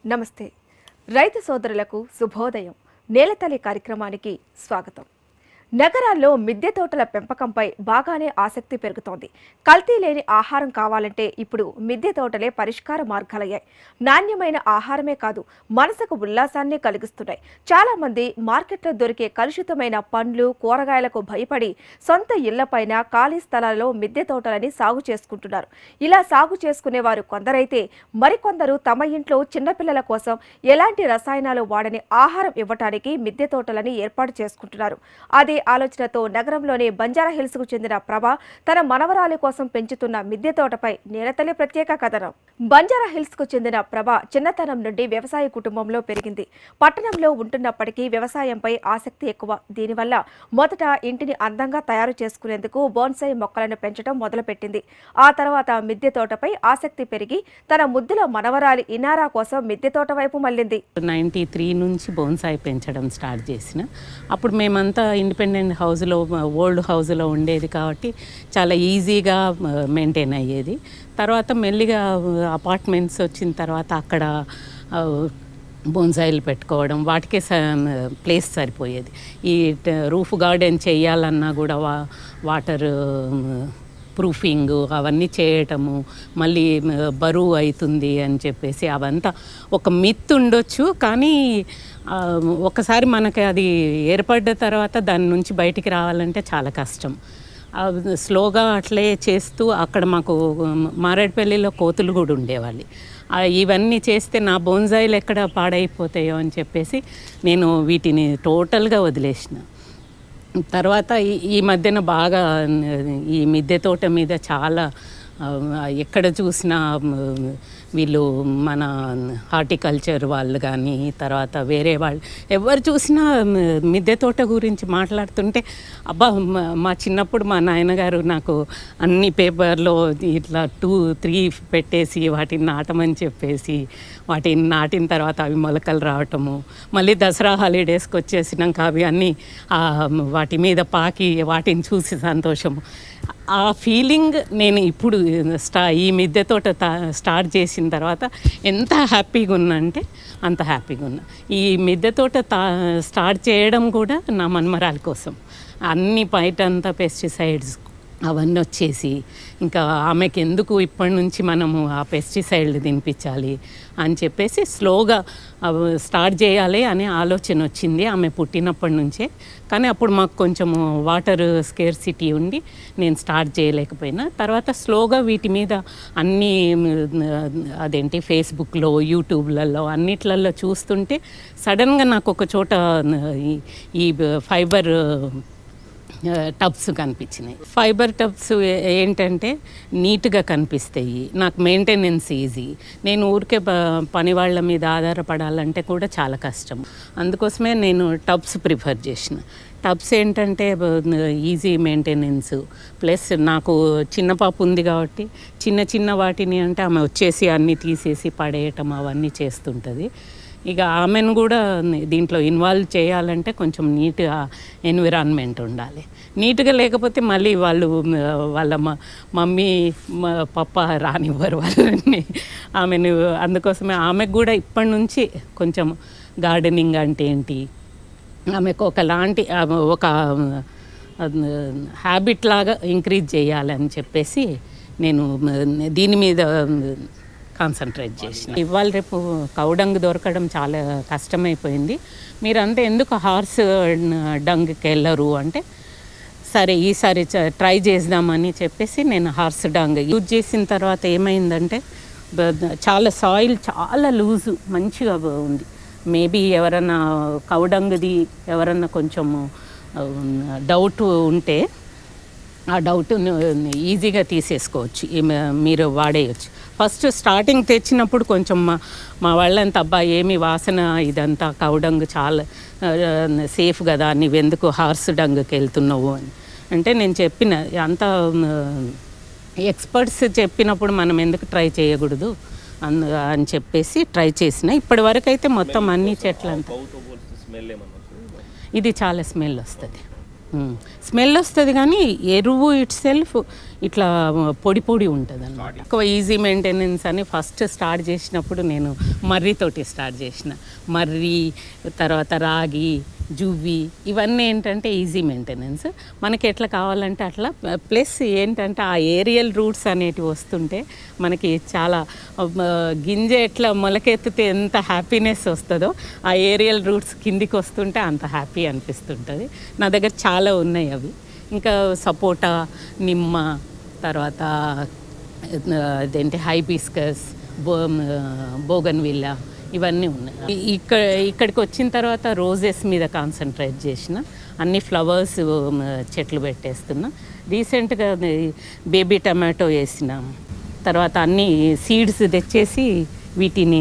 నమస్తే రైతు సోదరులకు శుభోదయం నేలతల్లి కార్యక్రమానికి స్వాగతం నగరాల్లో మిద్దె తోటల పెంపకంపై బాగానే ఆసక్తి పెరుగుతోంది కల్తీ లేని ఆహారం కావాలంటే ఇప్పుడు మిద్దె తోటలే పరిష్కార మార్గాలయ్యాయి నాణ్యమైన ఆహారమే కాదు మనసుకు ఉల్లాసాన్ని కలిగిస్తున్నాయి చాలా మంది మార్కెట్లో దొరికే కలుషితమైన పండ్లు కూరగాయలకు భయపడి సొంత ఇళ్లపైన ఖాళీ స్థలాల్లో మిద్దె తోటలని సాగు చేసుకుంటున్నారు ఇలా సాగు చేసుకునేవారు కొందరైతే మరికొందరు తమ ఇంట్లో చిన్నపిల్లల కోసం ఎలాంటి రసాయనాలు వాడని ఆహారం ఇవ్వటానికి మిద్దె తోటలని ఏర్పాటు చేసుకుంటున్నారు అదే ఆలోచనతో నగరంలోని బంజారా హిల్స్ కు చెందిన ప్రభ తన మనవరాలి కోసం పెంచుతున్న మిద్దె తోటపై నేలతల్లి ప్రత్యేక కథనం బంజారా హిల్స్ కు చెందిన ప్రభ చిన్నతనం నుండి వ్యవసాయ కుటుంబంలో పెరిగింది పట్టణంలో ఉంటున్నప్పటికీ వ్యవసాయంపై ఆసక్తి ఎక్కువ దీనివల్ల మొదట ఇంటిని అందంగా తయారు చేసుకునేందుకు బోన్సాయి మొక్కలను పెంచడం మొదలుపెట్టింది ఆ తర్వాత మిద్దె తోటపై ఆసక్తి పెరిగి తన ముద్దుల మనవరాలి ఇనారా కోసం మిద్దె తోట వైపు మళ్ళింది నైంటీ త్రీ నుంచి బోన్సాయి పెంచడం స్టార్ట్ చేసిన అప్పుడు మేమంతా ఇండిపెండెంట్ హౌస్లో ఓల్డ్ హౌస్లో ఉండేది కాబట్టి చాలా ఈజీగా మెయింటైన్ అయ్యేది తర్వాత మెల్లిగా అపార్ట్మెంట్స్ వచ్చిన తర్వాత అక్కడ ఆ, బోన్సాయిలు పెట్టుకోవడం వాటికే స ప్లేస్ సరిపోయేది ఈ ట- రూఫ్ గార్డెన్ చేయాలన్నా కూడా వా వాటర్ ప్రూఫింగ్ అవన్నీ చేయటము మళ్ళీ మ, బరువు అవుతుంది అని చెప్పేసి అవంతా ఒక మిత్ ఉండొచ్చు కానీ ఆ, ఒకసారి మనకి అది ఏర్పడ్డ తర్వాత దాని నుంచి బయటికి రావాలంటే చాలా కష్టం ఆ, స్లోగా అట్లే చేస్తూ అక్కడ మాకు మారేడుపల్లిలో కోతులు కూడా ఉండేవాళ్ళు ఆ, ఇవన్నీ చేస్తే నా బోన్జాయిలు ఎక్కడ పాడైపోతాయో అని చెప్పేసి నేను వీటిని టోటల్గా వదిలేసిన తర్వాత ఈ- ఈ మధ్యన బాగా ఈ మిద్దె తోట మీద చాలా ఆ, ఎక్కడ చూసినా మ్, వీళ్ళు మన హార్టికల్చర్ వాళ్ళు కానీ తర్వాత వేరే వాళ్ళు ఎవరు చూసినా మ్, మిద్దె తోట గురించి మాట్లాడుతుంటే అబ్బా మ- మా చిన్నప్పుడు మా నాయనగారు నాకు అన్ని పేపర్లో ఇట్లా టూ త్రీ పెట్టేసి వాటిని నాటమని చెప్పేసి వాటిని నాటిన తర్వాత అవి మొలకలు రావటము మళ్ళీ దసరా హాలిడేస్కి వచ్చేసినాక అవి అన్నీ ఆ, వాటి మీద పాకి వాటిని చూసి సంతోషము ఆ ఫీలింగ్ నేను ఇప్పుడు స్టా ఈ మిద్దె తోట తా- స్టార్ట్ చేసిన తర్వాత ఎంత హ్యాపీగా ఉన్నా అంటే అంత హ్యాపీగా ఉన్నా ఈ మిద్దె తోట తా స్టార్ట్ చేయడం కూడా నా మన్మరాల కోసం అన్ని బయట అంతా పెస్టిసైడ్స్ అవన్నీ వచ్చేసి ఇంకా ఆమెకి ఎందుకు ఇప్పటి నుంచి మనము ఆ పెస్టిసైడ్లు తినిపించాలి అని చెప్పేసి స్లోగా అవి స్టార్ట్ చేయాలి అనే ఆలోచన వచ్చింది ఆమె పుట్టినప్పటి నుంచే కానీ అప్పుడు మాకు కొంచెము వాటర్ స్కేర్సిటీ ఉండి నేను స్టార్ట్ చేయలేకపోయినా తర్వాత స్లోగా వీటి మీద అన్ని మ్, అదేంటి ఫేస్బుక్లో యూట్యూబ్లలో అన్నిట్లలో చూస్తుంటే సడన్గా నాకు ఒక చోట ఈ- ఈ ఫైబర్ టబ్స్ కనిపించినాయి ఫైబర్ టబ్స్ ఏ- ఏంటంటే నీట్గా కనిపిస్తాయి నాకు మెయింటెనెన్స్ ఈజీ నేను ఊరికే ప- పని వాళ్ళ మీద ఆధారపడాలంటే కూడా చాలా కష్టం అందుకోసమే నేను టబ్స్ ప్రిఫర్ చేసిన టబ్స్ ఏంటంటే ఈజీ మెయింటెనెన్స్ ప్లస్ నాకు చిన్న పాప ఉంది కాబట్టి చిన్న చిన్న వాటిని అంటే ఆమె వచ్చేసి అన్నీ తీసేసి పడేయటం అవన్నీ చేస్తుంటుంది ఇక ఆమెను కూడా దీంట్లో ఇన్వాల్వ్ చేయాలంటే కొంచెం నీట్గా ఎన్విరాన్మెంట్ ఉండాలి నీట్గా లేకపోతే మళ్ళీ వాళ్ళు మ, వాళ్ళ మ- మమ్మీ మ, పప్ప రానివ్వరు వాళ్ళని ఆమెను అందుకోసమే ఆమెకు కూడా ఇప్పటి నుంచి కొంచెం గార్డెనింగ్ అంటే ఏంటి ఆమెకు ఒకలాంటి ఆమె ఒక హ్యాబిట్ లాగా ఇంక్రీజ్ చేయాలని చెప్పేసి నేను మ, దీని మీద కాన్సన్ట్రేట్ చేసిన ఇవాళ రేపు కౌడంగ్ దొరకడం చాలా కష్టమైపోయింది మీరంతా ఎందుకు హార్స్ డంగ్కి వెళ్ళరు అంటే సరే ఈసారి చ- ట్రై చేద్దామని చెప్పేసి నేను హార్స్ డంగ్ యూజ్ చేసిన తర్వాత ఏమైందంటే బ- చాలా సాయిల్ చాలా లూజు మంచిగా ఉంది మేబీ ఎవరన్నా కౌడంగ్ది ఎవరన్నా కొంచెము డౌట్ ఉంటే ఆ డౌట్ ఈజీగా తీసేసుకోవచ్చు ఈ మ- మీరు వాడేయచ్చు ఫస్ట్ స్టార్టింగ్ తెచ్చినప్పుడు కొంచెం మా మా వాళ్ళంతా అబ్బా ఏమి వాసన ఇదంతా కౌడంగ్ చాలా సేఫ్ కదా నువ్వెందుకు హార్స్ డంగ్కి వెళ్తున్నావు అని అంటే నేను చెప్పిన అంతా ఎక్స్పర్ట్స్ చెప్పినప్పుడు మనం ఎందుకు ట్రై చేయకూడదు అందు అని చెప్పేసి ట్రై చేసిన ఇప్పటి వరకు అయితే మొత్తం అన్ని చెట్లు అంతా కౌతో పోలిస్తే స్మెల్ ఏమన్నా వస్తుంది ఇది చాలా స్మెల్ వస్తుంది స్మెల్ వస్తుంది కానీ ఎరువు ఇట్ సెల్ఫ్ ఇట్లా పొడి పొడి ఉంటుంది అన్నమాట ఎక్కువ ఈజీ మెయింటెనెన్స్ అని ఫస్ట్ స్టార్ట్ చేసినప్పుడు నేను మర్రితోటి స్టార్ట్ చేసిన మర్రి తర్వాత రాగి జువ్వి ఇవన్నీ ఏంటంటే ఈజీ మెయింటెనెన్స్ మనకి ఎట్లా కావాలంటే అట్లా ప్లస్ ఏంటంటే ఆ ఏరియల్ రూట్స్ అనేటివి వస్తుంటే మనకి చాలా ఆ, గింజ ఎట్లా మొలకెత్తితే ఎంత హ్యాపీనెస్ వస్తుందో ఆ ఏరియల్ రూట్స్ కిందికి వస్తుంటే అంత హ్యాపీ అనిపిస్తుంటుంది నా దగ్గర చాలా ఉన్నాయి అవి ఇంకా సపోటా నిమ్మ తర్వాత ఆ, అదేంటి హైబిస్కస్ బో బోగన్ విల్లా ఇవన్నీ ఉన్నాయి ఇ- ఇక్కడ ఇక్కడికి వచ్చిన తర్వాత రోజెస్ మీద కాన్సన్ట్రేట్ చేసిన అన్ని ఫ్లవర్స్ చెట్లు పెట్టేస్తున్నా రీసెంట్గా బేబీ టమాటో వేసిన తర్వాత అన్ని సీడ్స్ తెచ్చేసి వీటిని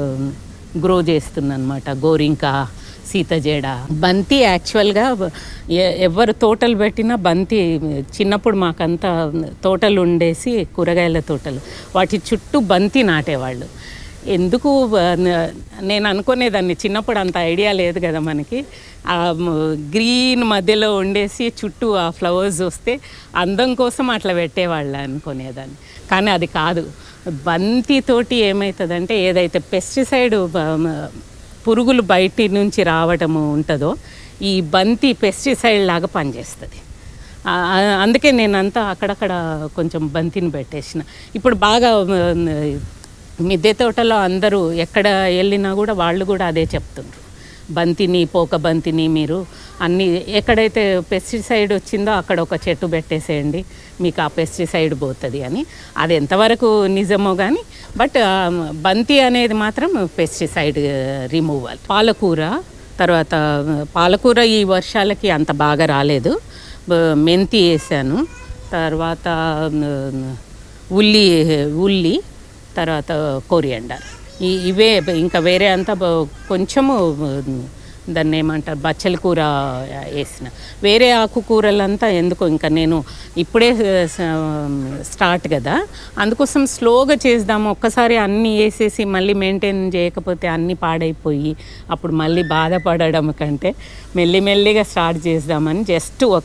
గ్రో చేస్తున్నా అనమాట గోరింక సీతజేడ బంతి యాక్చువల్గా ఎ- ఎవరు తోటలు పెట్టినా బంతి చిన్నప్పుడు మాకంతా తోటలు ఉండేసి కూరగాయల తోటలు వాటి చుట్టూ బంతి నాటేవాళ్ళు ఎందుకు ఆ, న- నేను అనుకునేదాన్ని చిన్నప్పుడు అంత ఐడియా లేదు కదా మనకి ఆ మ- గ్రీన్ మధ్యలో ఉండేసి చుట్టూ ఆ ఫ్లవర్స్ వస్తే అందం కోసం అట్లా పెట్టేవాళ్ళు అనుకునేదాన్ని కానీ అది కాదు బంతితోటి ఏమవుతుందంటే ఏదైతే పెస్టిసైడ్ పురుగులు బయటి నుంచి రావటము ఉంటుందో ఈ బంతి పెస్టిసైడ్ లాగా పనిచేస్తుంది ఆ, ఆ, అందుకే నేనంతా అక్కడక్కడ కొంచెం బంతిని పెట్టేసిన ఇప్పుడు బాగా మ, మిద్దె తోటలో అందరూ ఎక్కడ వెళ్ళినా కూడా వాళ్ళు కూడా అదే చెప్తుండ్రు బంతిని పోక బంతిని మీరు అన్ని ఎక్కడైతే పెస్టిసైడ్ వచ్చిందో అక్కడ ఒక చెట్టు పెట్టేసేయండి మీకు ఆ పెస్టిసైడ్ పోతుంది అని అది ఎంతవరకు నిజమో కానీ బట్ ఆ, బంతి అనేది మాత్రం పెస్టిసైడ్ రిమూవల్ పాలకూర తర్వాత పాలకూర ఈ వర్షాలకి అంత బాగా రాలేదు బ- మెంతి వేసాను తర్వాత మ్, ఉల్లి ఉల్లి తర్వాత కోరియండర్ ఈ ఇవే ఇంకా వేరే అంతా బ- కొంచెము మ్, దాన్ని ఏమంటారు బచ్చల కూర వేసిన వేరే ఆకుకూరలంతా ఎందుకో ఇంకా నేను ఇప్పుడే స- స్టార్ట్ కదా అందుకోసం స్లోగా చేద్దాము ఒక్కసారి అన్నీ వేసేసి మళ్ళీ మెయింటైన్ చేయకపోతే అన్నీ పాడైపోయి అప్పుడు మళ్ళీ బాధపడడం కంటే మెల్లిమెల్లిగా స్టార్ట్ చేద్దామని జస్ట్ ఒక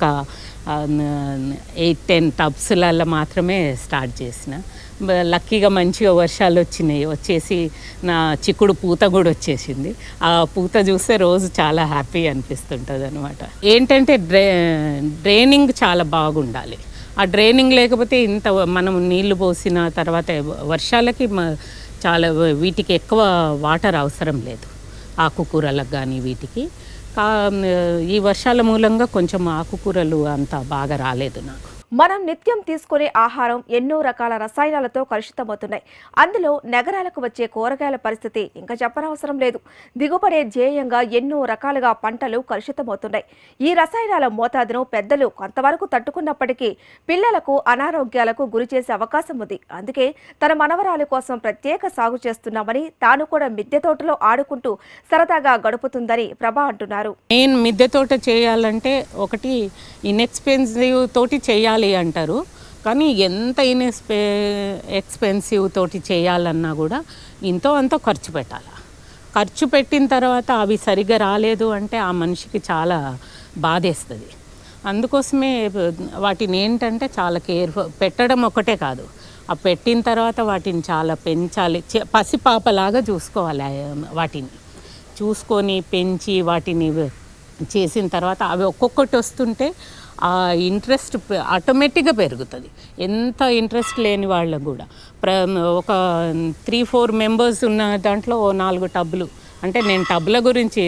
ఎయిట్ టెన్ టబ్స్లలో మాత్రమే స్టార్ట్ చేసిన బ- లక్కీగా మంచిగా వర్షాలు వచ్చినాయి వచ్చేసి నా చిక్కుడు పూత కూడా వచ్చేసింది ఆ పూత చూస్తే రోజు చాలా హ్యాపీ అనిపిస్తుంటుంది అనమాట ఏంటంటే డ్రే డ్రైనింగ్ చాలా బాగుండాలి ఆ డ్రైనింగ్ లేకపోతే ఇంత మనం నీళ్లు పోసిన తర్వాత వర్షాలకి మ- చాలా వీటికి ఎక్కువ వాటర్ అవసరం లేదు ఆకుకూరలకు కానీ వీటికి కా ఈ వర్షాల మూలంగా కొంచెం ఆకుకూరలు అంత బాగా రాలేదు నాకు మనం నిత్యం తీసుకునే ఆహారం ఎన్నో రకాల రసాయనాలతో కలుషితమవుతున్నాయి అందులో నగరాలకు వచ్చే కూరగాయల పరిస్థితి ఇంకా చెప్పనవసరం లేదు దిగుబడే ధ్యేయంగా ఎన్నో రకాలుగా పంటలు కలుషితమవుతున్నాయి ఈ రసాయనాల మోతాదును పెద్దలు కొంతవరకు తట్టుకున్నప్పటికీ పిల్లలకు అనారోగ్యాలకు గురి చేసే అవకాశం ఉంది అందుకే తన మనవరాలి కోసం ప్రత్యేక సాగు చేస్తున్నామని తాను కూడా మిద్దె తోటలో ఆడుకుంటూ సరదాగా గడుపుతుందని ప్రభా అంటున్నారు మెయిన్ మిద్దె తోట చేయాలంటే ఒకటి ఇన్ఎక్స్పెన్సివ్ తోటి చేయాలి అంటారు కానీ ఎంత ఇన్ఎక్స్పె ఎక్స్పెన్సివ్ తోటి చేయాలన్నా కూడా ఇంతో అంతో ఖర్చు పెట్టాలి ఖర్చు పెట్టిన తర్వాత అవి సరిగ్గా రాలేదు అంటే ఆ మనిషికి చాలా బాధేస్తుంది అందుకోసమే వాటిని ఏంటంటే చాలా కేర్ఫుల్ పెట్టడం ఒకటే కాదు ఆ పెట్టిన తర్వాత వాటిని చాలా పెంచాలి చి- పసిపాపలాగా చూసుకోవాలి ఆ వాటిని చూసుకొని పెంచి వాటిని చేసిన తర్వాత అవి ఒక్కొక్కటి వస్తుంటే ఆ ఇంట్రెస్ట్ ఆటోమేటిక్గా పెరుగుతుంది ఎంత ఇంట్రెస్ట్ లేని వాళ్ళకు కూడా ప్ర ఒక త్రీ ఫోర్ మెంబర్స్ ఉన్న దాంట్లో ఓ నాలుగు టబ్బులు అంటే నేను టబ్ల గురించి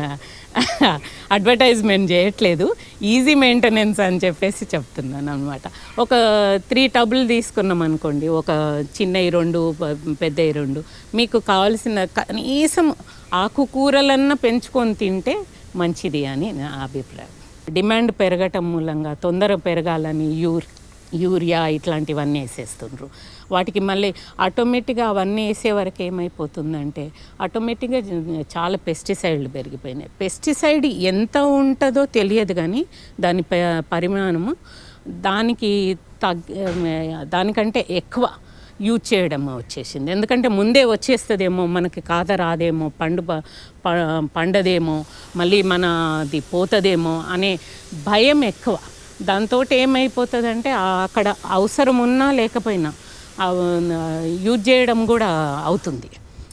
అడ్వర్టైజ్మెంట్ చేయట్లేదు ఈజీ మెయింటెనెన్స్ అని చెప్పేసి చెప్తున్నాను అనమాట ఒక త్రీ టబ్బులు తీసుకున్నాం అనుకోండి ఒక చిన్నవి రెండు ప- పెద్దవి రెండు మీకు కావాల్సిన కనీసం ఆకుకూరలన్నా పెంచుకొని తింటే మంచిది అని నా అభిప్రాయం డిమాండ్ పెరగటం మూలంగా తొందర పెరగాలని యూర్ యూరియా ఇట్లాంటివన్నీ వేసేస్తుండ్రు వాటికి మళ్ళీ ఆటోమేటిక్గా అవన్నీ వేసే వరకు ఏమైపోతుందంటే ఆటోమేటిక్గా చాలా పెస్టిసైడ్లు పెరిగిపోయినాయి పెస్టిసైడ్ ఎంత ఉంటుందో తెలియదు కానీ దాని ప- పరిమాణము దానికి తగ్గ దానికంటే ఎక్కువ యూజ్ చేయడం వచ్చేసింది ఎందుకంటే ముందే వచ్చేస్తుందేమో మనకి కాత రాదేమో పండు ప- ప- పండదేమో మళ్ళీ మనది పోతుందేమో అనే భయం ఎక్కువ దాంతో ఏమైపోతుందంటే ఆ అక్కడ అవసరం ఉన్నా లేకపోయినా ఆ, యూజ్ చేయడం కూడా అవుతుంది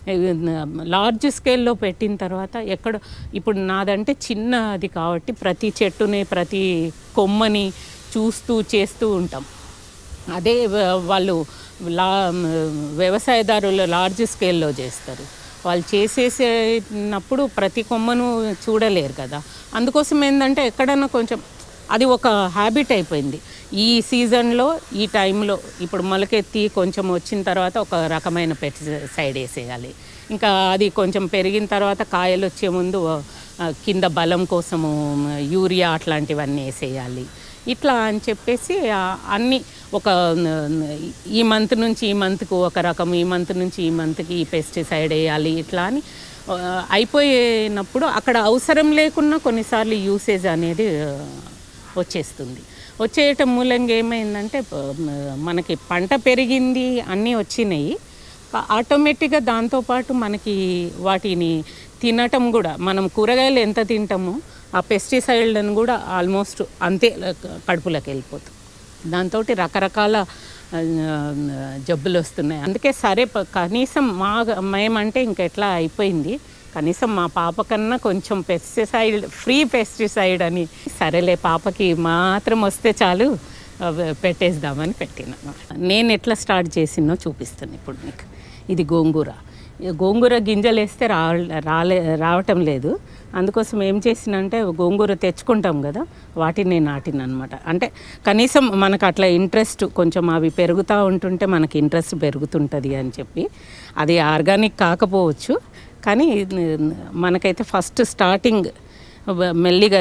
లార్జ్ స్కేల్లో పెట్టిన తర్వాత ఎక్కడ ఇప్పుడు నాదంటే చిన్నది కాబట్టి ప్రతి చెట్టుని ప్రతి కొమ్మని చూస్తూ చేస్తూ ఉంటాం అదే వ- వాళ్ళు లా వ్యవసాయదారులు లార్జ్ స్కేల్లో చేస్తారు వాళ్ళు చేసేసేటప్పుడు ప్రతి కొమ్మను చూడలేరు కదా అందుకోసం ఏంటంటే ఎక్కడన్నా కొంచెం అది ఒక హ్యాబిట్ అయిపోయింది ఈ సీజన్లో ఈ టైంలో ఇప్పుడు మొలకెత్తి కొంచెం వచ్చిన తర్వాత ఒక రకమైన పెస్టిసైడ్ వేసేయాలి ఇంకా అది కొంచెం పెరిగిన తర్వాత కాయలు వచ్చే ముందు ఆ, కింద బలం కోసము యూరియా అట్లాంటివన్నీ వేసేయాలి ఇట్లా అని చెప్పేసి ఆ, అన్ని ఒక న- ఈ మంత్ నుంచి ఈ మంత్కు ఒక రకం ఈ మంత్ నుంచి ఈ మంత్కి ఈ పెస్టిసైడ్ వేయాలి ఇట్లా అని ఆ, అయిపోయినప్పుడు అక్కడ అవసరం లేకున్నా కొన్నిసార్లు యూసేజ్ అనేది ఆ, వచ్చేస్తుంది వచ్చేయటం మూలంగా ఏమైందంటే ప- మ- మనకి పంట పెరిగింది అన్నీ వచ్చినాయి కా- ఆటోమేటిక్గా దాంతోపాటు మనకి వాటిని తినటం కూడా మనం కూరగాయలు ఎంత తింటామో ఆ పెస్టిసైడ్లను కూడా ఆల్మోస్ట్ అంతే క- కడుపులోకి వెళ్ళిపోతుంది దాంతో రకరకాల ఆ, జబ్బులు వస్తున్నాయి అందుకే సరే ప- కనీసం మా మేమంటే ఇంక ఎట్లా అయిపోయింది కనీసం మా పాప కన్నా కొంచెం పెస్టిసైడ్ ఫ్రీ పెస్టిసైడ్ అని సరేలే పాపకి మాత్రం వస్తే చాలు ఆ, పెట్టేద్దామని పెట్టిన నేను ఎట్లా స్టార్ట్ చేసినో చూపిస్తాను ఇప్పుడు మీకు ఇది గోంగూర ఈ గోంగూర గింజలు వేస్తే రా రాలే రావటం లేదు అందుకోసం ఏం చేసినంటే గోంగూర తెచ్చుకుంటాం కదా వాటిని నేను నాటిన అనమాట అంటే కనీసం మనకు అట్లా ఇంట్రెస్ట్ కొంచెం అవి పెరుగుతూ ఉంటుంటే మనకి ఇంట్రెస్ట్ పెరుగుతుంటుంది అని చెప్పి అది ఆర్గానిక్ కాకపోవచ్చు కానీ మనకైతే ఫస్ట్ స్టార్టింగ్ మెల్లిగా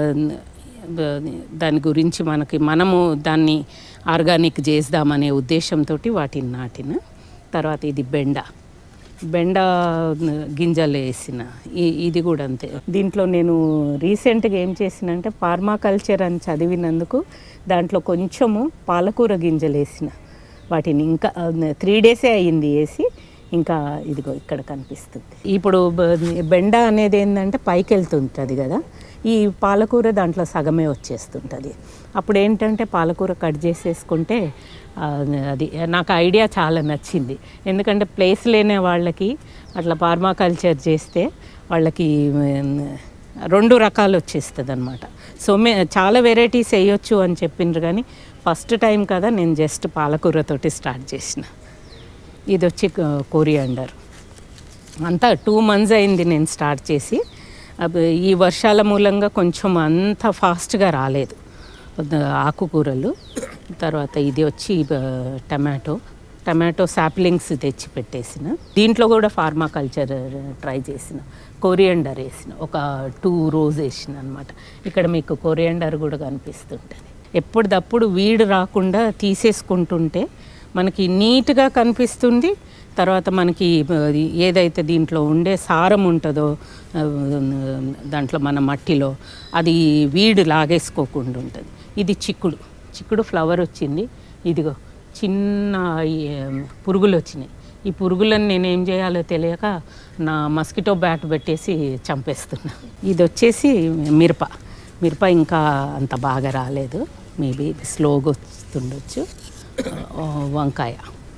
దాని గురించి మనకి మనము దాన్ని ఆర్గానిక్ చేద్దామనే ఉద్దేశంతో వాటిని నాటిన తర్వాత ఇది బెండ బెండ గింజలు వేసిన ఈ- ఇది కూడా అంతే దీంట్లో నేను రీసెంట్గా ఏం చేసినంటే ఫార్మాకల్చర్ అని చదివినందుకు దాంట్లో కొంచెము పాలకూర గింజలు వేసిన వాటిని ఇంకా త్రీ డేసే అయ్యింది వేసి ఇంకా ఇదిగో ఇక్కడ కనిపిస్తుంది ఇప్పుడు బ- బెండ అనేది ఏంటంటే పైకి వెళ్తుంటుంది కదా ఈ పాలకూర దాంట్లో సగమే వచ్చేస్తుంటుంది అప్పుడు ఏంటంటే పాలకూర కట్ చేసేసుకుంటే ఆ, అది నాకు ఐడియా చాలా నచ్చింది ఎందుకంటే ప్లేస్ లేని వాళ్ళకి అట్లా ఫార్మాకల్చర్ చేస్తే వాళ్ళకి ఉమ్, రెండు రకాలు వచ్చేస్తుంది అనమాట సో మే చాలా వెరైటీస్ వేయొచ్చు అని చెప్పిండ్రు కానీ ఫస్ట్ టైం కదా నేను జస్ట్ పాలకూరతోటి స్టార్ట్ చేసిన ఇది వచ్చి కోరియాండర్ అంతా టూ మంత్స్ అయింది నేను స్టార్ట్ చేసి అబ్బ ఈ వర్షాల మూలంగా కొంచెం అంత ఫాస్ట్గా రాలేదు ద- ఆకుకూరలు తర్వాత ఇది వచ్చి బ- టమాటో టమాటో సాప్లింగ్స్ తెచ్చి పెట్టేసిన దీంట్లో కూడా ఫార్మాకల్చర్ ట్రై చేసిన కొరియండర్ వేసిన ఒక టూ రోజ్ వేసిన అనమాట ఇక్కడ మీకు కొరియండర్ కూడా కనిపిస్తుంటుంది ఎప్పటిదప్పుడు వీడు రాకుండా తీసేసుకుంటుంటే మనకి నీట్గా కనిపిస్తుంది తర్వాత మనకి అది ఏదైతే దీంట్లో ఉండే సారం ఉంటుందో ఆ, దాంట్లో మన మట్టిలో అది వీడు లాగేసుకోకుండా ఉంటుంది ఇది చిక్కుడు చిక్కుడు ఫ్లవర్ వచ్చింది ఇదిగో చిన్న ఈ, పురుగులు వచ్చినాయి ఈ పురుగులను నేను ఏం చేయాలో తెలియక నా మస్కిటో బ్యాట్ పెట్టేసి చంపేస్తున్నా ఇది వచ్చేసి మిరప మిరప ఇంకా అంత బాగా రాలేదు మేబీ స్లోగా వస్తుండొచ్చు ఆ, వంకాయ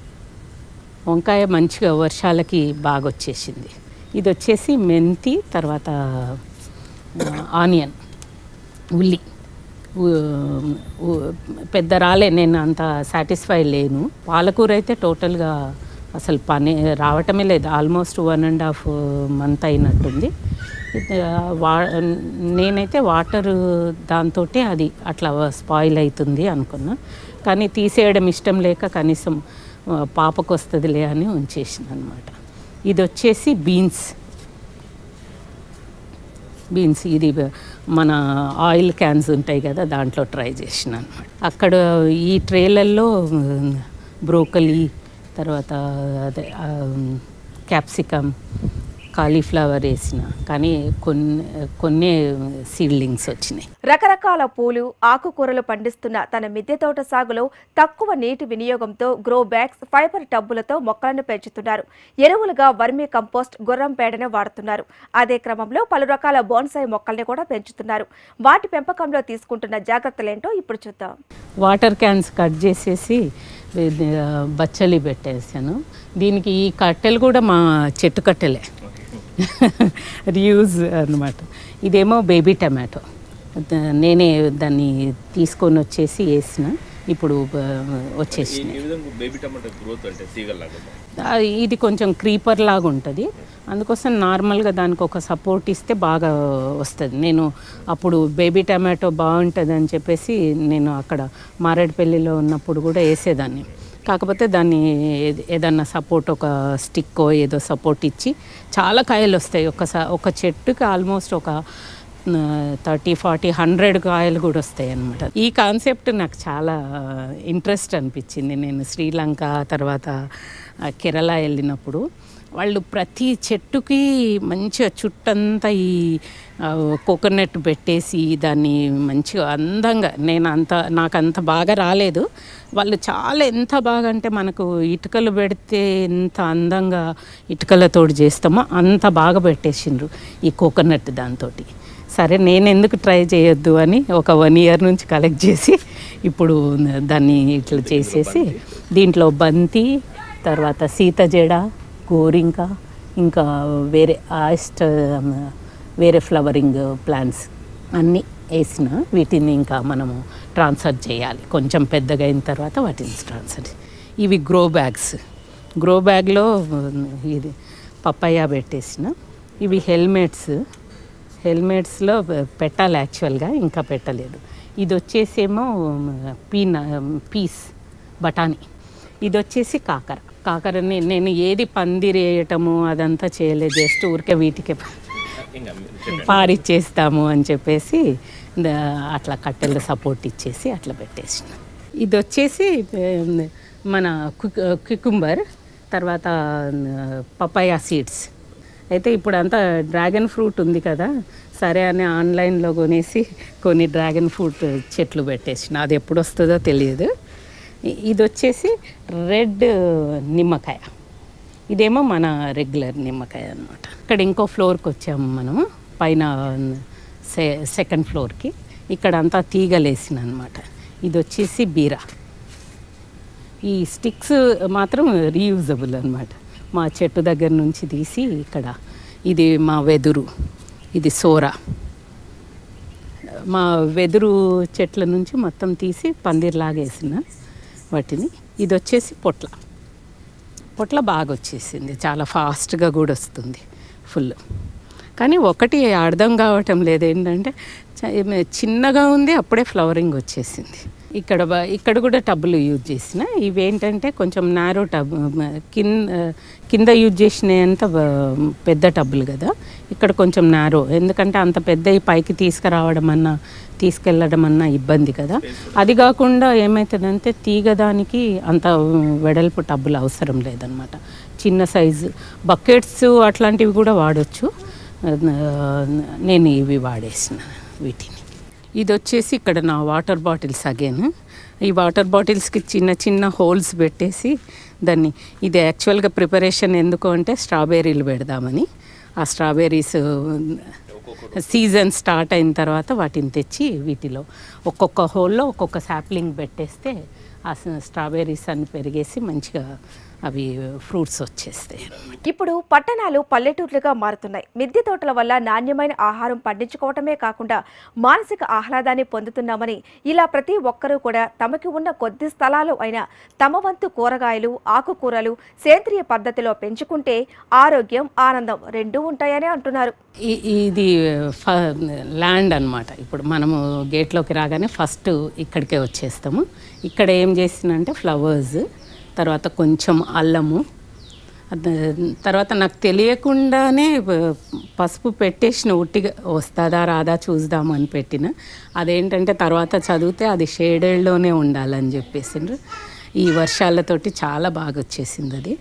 వంకాయ మంచిగా వర్షాలకి బాగా వచ్చేసింది ఇది వచ్చేసి మెంతి తర్వాత ఆ, ఆనియన్ ఉల్లి ఉ- ఉ- పెద్ద రాలే నేను అంత సాటిస్ఫై లేను పాలకూర అయితే టోటల్గా అసలు పని రావటమే లేదు almost one and half month అయినట్టుంది ఇది, ఆ, వా నేనైతే వాటర్ దాంతో అది అట్లా స్పాయిల్ అవుతుంది అనుకున్నా కానీ తీసేయడం ఇష్టం లేక కనీసం ఆ, పాపకు వస్తుందిలే అని ఉంచేసిన అనమాట ఇది వచ్చేసి బీన్స్ బీన్స్ ఇది బ- మన ఆయిల్ క్యాన్స్ ఉంటాయి కదా దాంట్లో ట్రై చేసిన అనమాట అక్కడ ఈ ట్రేలల్లో బ్రోకలీ తర్వాత అదే క్యాప్సికమ్ కాలీఫ్లవర్ వేసిన కానీ కొన్ని కొన్ని సీడ్లింగ్స్ వచ్చినాయి రకరకాల పూలు ఆకుకూరలు పండిస్తున్న తన మిద్దె తోట సాగులో తక్కువ నీటి వినియోగంతో గ్రో బ్యాగ్స్ ఫైబర్ టబ్బులతో మొక్కలను పెంచుతున్నారు ఎరువులుగా వర్మీ కంపోస్ట్ గుర్రం పేడను వాడుతున్నారు అదే క్రమంలో పలు రకాల బోన్సాయి మొక్కల్ని కూడా పెంచుతున్నారు వాటి పెంపకంలో తీసుకుంటున్న జాగ్రత్తలేంటో ఇప్పుడు చూద్దాం వాటర్ క్యాన్స్ కట్ చేసేసి ఇది, ఆ, బచ్చలి పెట్టేసాను దీనికి ఈ కట్టెలు కూడా మా చెట్టు కట్టెలే రియూజ్ అన్నమాట ఇదేమో బేబీ టమాటో ద- నేనే దాన్ని తీసుకొని వచ్చేసి వేసిన ఇప్పుడు ఆ, వచ్చేసిన ఈ విధంగా బేబీ టమాటో గ్రోత్ అంటే తీగలాగా ఆ, ఇది కొంచెం క్రీపర్ లాగా ఉంటుంది అందుకోసం నార్మల్గా దానికి ఒక సపోర్ట్ ఇస్తే బాగా వస్తుంది నేను అప్పుడు బేబీ టమాటో బాగుంటుంది అని చెప్పేసి నేను అక్కడ మారేడుపల్లిలో ఉన్నప్పుడు కూడా వేసేదాన్ని కాకపోతే దాన్ని ఏద- ఏదన్నా సపోర్ట్ ఒక స్టిక్కో ఏదో సపోర్ట్ ఇచ్చి చాలా కాయలు వస్తాయి ఒక స- ఒక చెట్టుకి ఆల్మోస్ట్ ఒక థర్టీ ఫార్టీ హండ్రెడ్ కాయలు కూడా వస్తాయి అన్నమాట ఈ కాన్సెప్ట్ నాకు చాలా ఇంట్రెస్ట్ అనిపించింది నేను శ్రీలంక తర్వాత ఆ, కేరళ వెళ్ళినప్పుడు వాళ్ళు ప్రతి చెట్టుకి మంచిగా చుట్టంతా ఈ కోకోనట్ పెట్టేసి దాన్ని మంచిగా అందంగా నేను అంత నాకు అంత బాగా రాలేదు వాళ్ళు చాలా ఎంత బాగా అంటే మనకు ఇటుకలు పెడితే ఎంత అందంగా ఇటుకలతోటి చేస్తామో అంత బాగా పెట్టేసిండ్రు ఈ కోకోనట్ దాంతోటి సరే నేను ఎందుకు ట్రై చేయొద్దు అని ఒక వన్ ఇయర్ నుంచి కలెక్ట్ చేసి ఇప్పుడు దాన్ని ఇట్లా చేసేసి దీంట్లో బంతి తర్వాత సీత జడ గోరింక ఇంకా వేరే ఆయిస్ట్ వేరే ఫ్లవరింగ్ ప్లాంట్స్ అన్నీ వేసిన వీటిని ఇంకా మనము ట్రాన్స్ఫర్ చేయాలి కొంచెం పెద్దగా అయిన తర్వాత వాటిని ట్రాన్స్ఫర్ ఇవి గ్రో బ్యాగ్స్ గ్రో బ్యాగ్లో ఇది పప్పయ్య పెట్టేసిన ఇవి హెల్మెట్స్ హెల్మెట్స్లో పెట్టాలి యాక్చువల్గా ఇంకా పెట్టలేదు ఇది వచ్చేసేమో పీన పీస్ బఠానీ ఇది వచ్చేసి కాకర కాకరని నేను ఏది పందిరేయటము అదంతా చేయలేదు జస్ట్ ఊరికే వీటికే ఇంకా చెప్పండి పారిచ్చేస్తాము అని చెప్పేసి ద- అట్లా కట్టెలు సపోర్ట్ ఇచ్చేసి అట్లా పెట్టేసిన ఇది వచ్చేసి ఉమ్, మన క్యుకుంబర్ తర్వాత పపాయ సీడ్స్ అయితే ఇప్పుడు అంతా డ్రాగన్ ఫ్రూట్ ఉంది కదా సరే అని ఆన్లైన్లో కొనేసి కొన్ని డ్రాగన్ ఫ్రూట్ చెట్లు పెట్టేసిన అది ఎప్పుడు వస్తుందో తెలియదు ఇ- ఇది వచ్చేసి రెడ్ నిమ్మకాయ ఇదేమో మన రెగ్యులర్ నిమ్మకాయ అనమాట ఇక్కడ ఇంకో ఫ్లోర్కి వచ్చాము మనము పైన సె సెకండ్ ఫ్లోర్కి ఇక్కడ అంతా తీగలేసిన అనమాట ఇది వచ్చేసి బీరా ఈ స్టిక్స్ మాత్రం రీయూజబుల్ అనమాట మా చెట్టు దగ్గర నుంచి తీసి ఇక్కడ ఇది మా వెదురు ఇది సోరా మా వెదురు చెట్ల నుంచి మొత్తం తీసి పందిర్లాగా వేసిన వాటిని ఇది వచ్చేసి పొట్ల పొట్ల బాగా వచ్చేసింది చాలా ఫాస్ట్గా కూడా వస్తుంది ఫుల్ కానీ ఒకటి అర్థం కావటం లేదు ఏంటంటే చ- ఏమ- చిన్నగా ఉంది అప్పుడే ఫ్లవరింగ్ వచ్చేసింది ఇక్కడ బ- ఇక్కడ కూడా టబ్బులు యూజ్ చేసిన ఇవి ఏంటంటే కొంచెం నారో టబ్ కింద కింద యూజ్ చేసినంత పెద్ద టబ్బులు కదా ఇక్కడ కొంచెం నారో ఎందుకంటే అంత పెద్ద పైకి తీసుకురావడం అన్నా తీసుకెళ్ళడం అన్నా ఇబ్బంది కదా అది కాకుండా ఏమవుతుందంటే తీగ దానికి అంత వెడల్పు టబ్బులు అవసరం లేదనమాట చిన్న సైజు బకెట్స్ అట్లాంటివి కూడా వాడచ్చు ఆ, నేను ఇవి వాడేసిన వీటిని ఇది వచ్చేసి ఇక్కడ నా వాటర్ బాటిల్స్ అగైన్ ఈ వాటర్ బాటిల్స్కి చిన్న చిన్న హోల్స్ పెట్టేసి దాన్ని ఇది యాక్చువల్గా ప్రిపరేషన్ ఎందుకు అంటే స్ట్రాబెర్రీలు పెడదామని ఆ స్ట్రాబెర్రీస్ సీజన్ స్టార్ట్ అయిన తర్వాత వాటిని తెచ్చి వీటిలో ఒక్కొక్క హోల్లో ఒక్కొక్క శాప్లింగ్ పెట్టేస్తే ఆ స్ట్రాబెర్రీస్ అన్ని పెరిగేసి మంచిగా అవి ఫ్రూట్స్ వచ్చేస్తాయి ఇప్పుడు పట్టణాలు పల్లెటూర్లుగా మారుతున్నాయి మిద్దె తోటల వల్ల నాణ్యమైన ఆహారం పండించుకోవటమే కాకుండా మానసిక ఆహ్లాదాన్ని పొందుతున్నామని ఇలా ప్రతి ఒక్కరూ కూడా తమకి ఉన్న కొద్ది స్థలాలు అయినా తమ వంతు కూరగాయలు ఆకుకూరలు సేంద్రియ పద్ధతిలో పెంచుకుంటే ఆరోగ్యం ఆనందం రెండూ ఉంటాయని అంటున్నారు ఈ- ఇది ఫ ల్యాండ్ అన్నమాట ఇప్పుడు మనము గేట్లోకి రాగానే ఫస్ట్ ఇక్కడికే వచ్చేస్తాము ఇక్కడ ఏం చేసినంటే ఫ్లవర్స్ తర్వాత కొంచెం అల్లము అద- తర్వాత నాకు తెలియకుండానే ప- పసుపు పెట్టేసిన ఉట్టిగా వస్తుందా రాదా చూద్దాము అని పెట్టిన అదేంటంటే తర్వాత చదివితే అది షేడెడ్లోనే ఉండాలని చెప్పేసిండ్రు ఈ వర్షాలతోటి చాలా బాగా వచ్చేసింది అది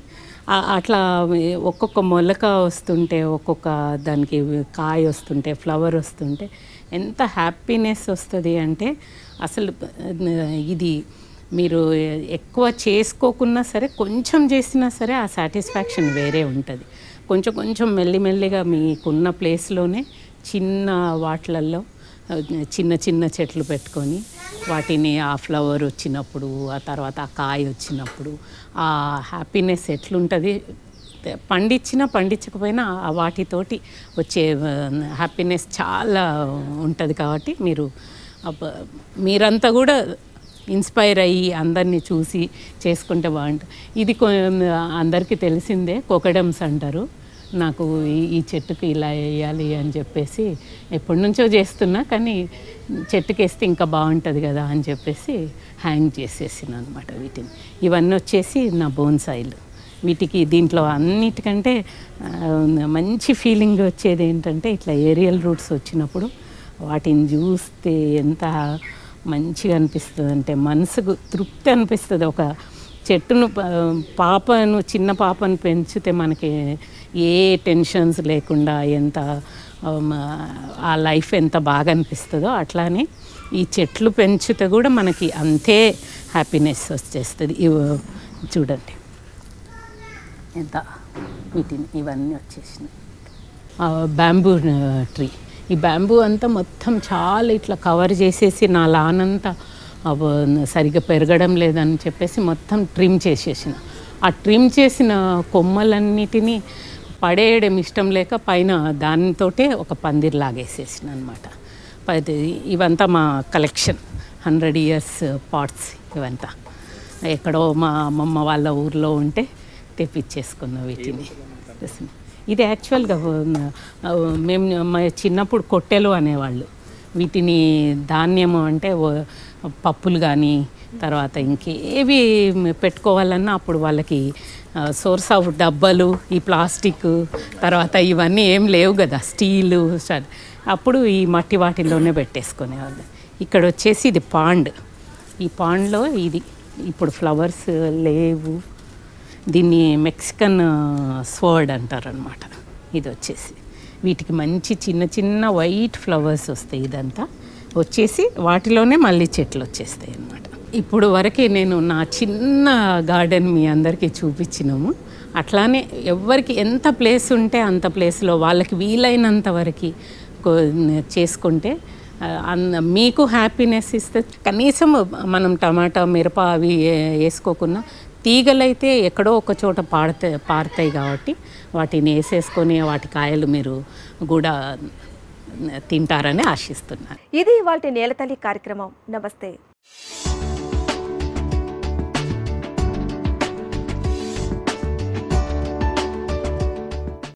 ఆ- అట్లా ఒక్కొక్క మొలక వస్తుంటే ఒక్కొక్క దానికి కాయ వస్తుంటే ఫ్లవర్ వస్తుంటే ఎంత హ్యాపీనెస్ వస్తుంది అంటే అసలు ఇది మీరు ఎక్కువ చేసుకోకున్నా సరే కొంచెం చేసినా సరే ఆ సాటిస్ఫాక్షన్ వేరే ఉంటుంది కొంచెం కొంచెం మెల్లిమెల్లిగా మీకున్న ప్లేస్లోనే చిన్న వాటిలల్లో ఆ, చిన్న చిన్న చెట్లు పెట్టుకొని వాటిని ఆ ఫ్లవర్ వచ్చినప్పుడు ఆ తర్వాత ఆ కాయ వచ్చినప్పుడు ఆ హ్యాపీనెస్ ఎట్లుంటుంది పండించినా పండించకపోయినా ఆ వాటితోటి వచ్చే హ్యాపీనెస్ చాలా ఉంటుంది కాబట్టి మీరు అబ్బ- మీరంతా కూడా ఇన్స్పైర్ అయ్యి అందరినీ చూసి చేసుకుంటే బాగుంటుంది ఇది కొ- అందరికీ తెలిసిందే కోకడమ్స్ అంటారు నాకు ఈ- ఈ చెట్టుకి ఇలా వేయాలి అని చెప్పేసి ఎప్పటి నుంచో చేస్తున్నా కానీ చెట్టుకి వేస్తే ఇంకా బాగుంటుంది కదా అని చెప్పేసి హ్యాంగ్ చేసేసిన అనమాట వీటిని ఇవన్నీ వచ్చేసి నా బోన్సాయిలు వీటికి దీంట్లో అన్నిటికంటే ఆ, మంచి ఫీలింగ్ వచ్చేది ఏంటంటే ఇట్లా ఏరియల్ రూట్స్ వచ్చినప్పుడు వాటిని చూస్తే ఎంత మంచిగా అనిపిస్తుంది అంటే మనసుకు తృప్తి అనిపిస్తుంది ఒక చెట్టును ప- పాపను చిన్న పాపను పెంచితే మనకి ఏ టెన్షన్స్ లేకుండా ఎంత ఆమ్, ఆ లైఫ్ ఎంత బాగా అనిపిస్తుందో అట్లానే ఈ చెట్లు పెంచితే కూడా మనకి అంతే హ్యాపీనెస్ వచ్చేస్తుంది ఇవి చూడండి ఎంత వీటిని ఇవన్నీ వచ్చేసినాయి బ్యాంబూ ట్రీ ఈ బ్యాంబూ అంతా మొత్తం చాలా ఇట్లా కవర్ చేసేసి నా లాన్ అంతా అవ- సరిగ్గా పెరగడం లేదని చెప్పేసి మొత్తం ట్రిమ్ చేసేసిన ఆ ట్రిమ్ చేసిన కొమ్మలన్నిటినీ పడేయడం ఇష్టం లేక పైన దానితోటే ఒక పందిర్ లాగేసేసిన అనమాట ఇవంతా మా కలెక్షన్ హండ్రెడ్ ఇయర్స్ పాట్స్ ఇవంతా ఎక్కడో మా అమ్మమ్మ వాళ్ళ ఊర్లో ఉంటే తెప్పించేసుకున్న వీటిని ఇది యాక్చువల్గా ఆ, మేము మా చిన్నప్పుడు కొట్టెలు అనేవాళ్ళు వీటిని ధాన్యము అంటే ఓ- పప్పులు కానీ తర్వాత ఇంకేవి పెట్టుకోవాలన్నా అప్పుడు వాళ్ళకి సోర్స్ ఆఫ్ డబ్బలు ఈ ప్లాస్టిక్ తర్వాత ఇవన్నీ ఏం లేవు కదా స్టీలు స్ట- అప్పుడు ఈ మట్టి వాటిల్లోనే పెట్టేసుకునేవాళ్ళు ఇక్కడ వచ్చేసి ఇది పాండ్ ఈ పాండ్లో ఇది ఇప్పుడు ఫ్లవర్స్ లేవు దీన్ని మెక్సికన్ స్వర్డ్ అంటారనమాట ఇది వచ్చేసి వీటికి మంచి చిన్న చిన్న వైట్ ఫ్లవర్స్ వస్తాయి ఇదంతా వచ్చేసి వాటిలోనే మళ్ళీ చెట్లు వచ్చేస్తాయి అన్నమాట ఇప్పుడు వరకే నేను నా చిన్న గార్డెన్ మీ అందరికీ చూపించినాము అట్లానే ఎవరికి ఎంత ప్లేస్ ఉంటే అంత ప్లేస్లో వాళ్ళకి వీలైనంత వరకు కో- చేసుకుంటే ఆ, అన్న మీకు హ్యాపీనెస్ ఇస్తే కనీసం మనం టమాటా మిరప అవి ఏ- వేసుకోకున్నా తీగలైతే ఎక్కడో ఒక చోట పాడతాయి పారుతాయి కాబట్టి వాటిని వేసేసుకొని వాటి కాయలు మీరు కూడా తింటారని ఆశిస్తున్నాను ఇది ఇవాళ నేలతల్లి కార్యక్రమం నమస్తే